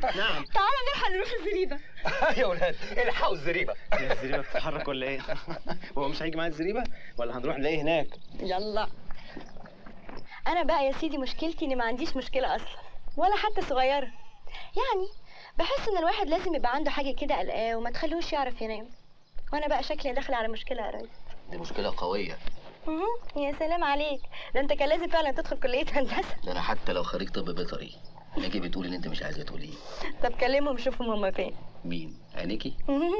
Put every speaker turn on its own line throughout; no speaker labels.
نعم
تعالى نلحق نروح الزريبه
يا ولاد الحقوا الزريبه
هي الزريبه بتتحرك ولا ايه؟ هو مش هيجي معايا الزريبه ولا هنروح نلاقيه هناك؟
يلا انا بقى يا سيدي مشكلتي اني ما عنديش مشكله اصلا ولا حتى صغيره يعني بحس ان الواحد لازم يبقى عنده حاجه كده قلقاه وما تخلوش يعرف ينام وانا بقى شكلي داخله على مشكله يا ريس
دي مشكلة قوية
مهم. يا سلام عليك ده انت كان لازم فعلا تدخل كليه هندسه
ده انا حتى لو خريج طب بيطري نيجي بتقول ان انت مش عايزة تقوليه
طب كلمهم شوفهم هما فين
مين عينيكي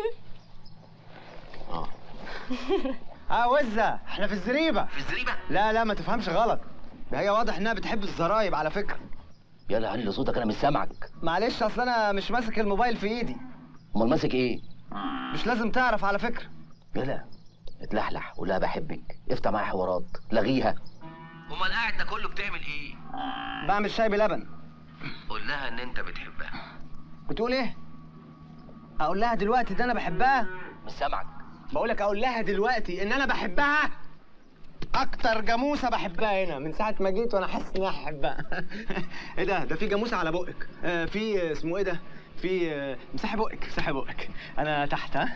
اه
اه وزه احنا في الزريبه
في الزريبة
لا لا ما تفهمش غلط ده هي واضح انها بتحب الزرايب على فكره
يلا علي صوتك انا مش سامعك
معلش اصل انا مش ماسك الموبايل في ايدي
امال ماسك ايه
مش لازم تعرف على فكره
يلا اتلحلح قول لها بحبك افتح معايا حوارات لغيها امال قاعد ده كله بتعمل ايه
بعمل شاي بلبن
قول لها ان انت بتحبها
بتقول ايه اقول لها دلوقتي ده انا بحبها
مش سامعك
بقولك اقول لها دلوقتي ان انا بحبها اكتر جاموسه بحبها هنا من ساعه ما جيت وانا حاسس ان انا هحبها ايه ده ده في جاموسه على بقك آه في آه، اسمه ايه ده في آه، مسحي بقك مسحي بقك انا تحت ها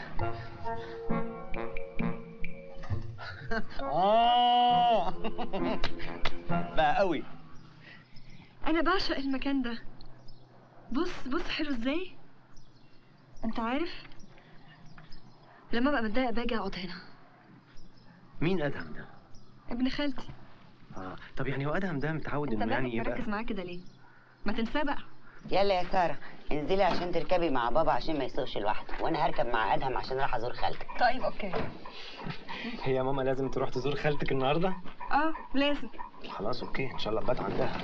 اه بقى قوي
انا بعشق المكان ده بص بص حلو ازاي انت عارف لما ببقى متضايقه باجي اقعد هنا
مين ادهم ده
ابن خالتي
اه طب يعني هو ادهم ده متعود
انت
انه يعني
مالك
يبقى
مركز معاه كده ليه ما تنساه بقى
يلا يا ساره انزلي عشان تركبي مع بابا عشان ما يسوقش لوحده وانا هركب مع ادهم عشان راح ازور خالتك
طيب اوكي
هي ماما لازم تروح تزور خالتك النهارده
اه لازم
خلاص اوكي ان شاء الله بات عندها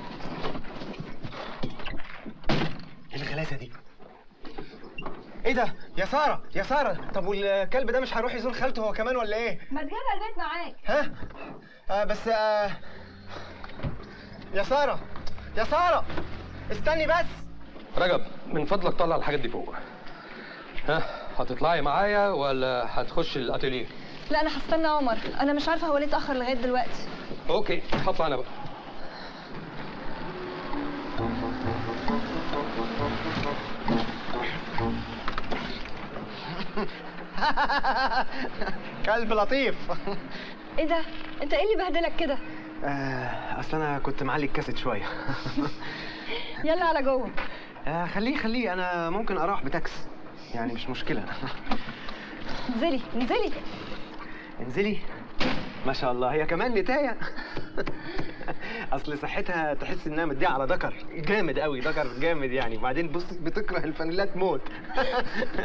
ايه الغلاسه دي ايه ده يا ساره يا ساره طب والكلب ده مش هيروح يزور خالته هو كمان ولا ايه
ما تجيبها البيت معاك
ها آه بس آه يا ساره يا ساره استني بس
رجب من فضلك طلع الحاجات دي فوق ها هتطلعي معايا ولا هتخش الاتيليه
لا انا هستنى عمر انا مش عارفه هو ليه اتاخر لغايه دلوقتي
اوكي هطلع انا بقى
كلب لطيف
ايه ده انت ايه اللي بهدلك كده
آه اصل انا كنت معلي الكاسيت شويه
يلا على جوه
آه خليه خليه انا ممكن اروح بتاكس يعني مش مشكله
انزلي انزلي
انزلي ما شاء الله هي كمان نتايه اصل صحتها تحس انها مديه على ذكر جامد قوي ذكر جامد يعني وبعدين بص بتكره الفانيلات موت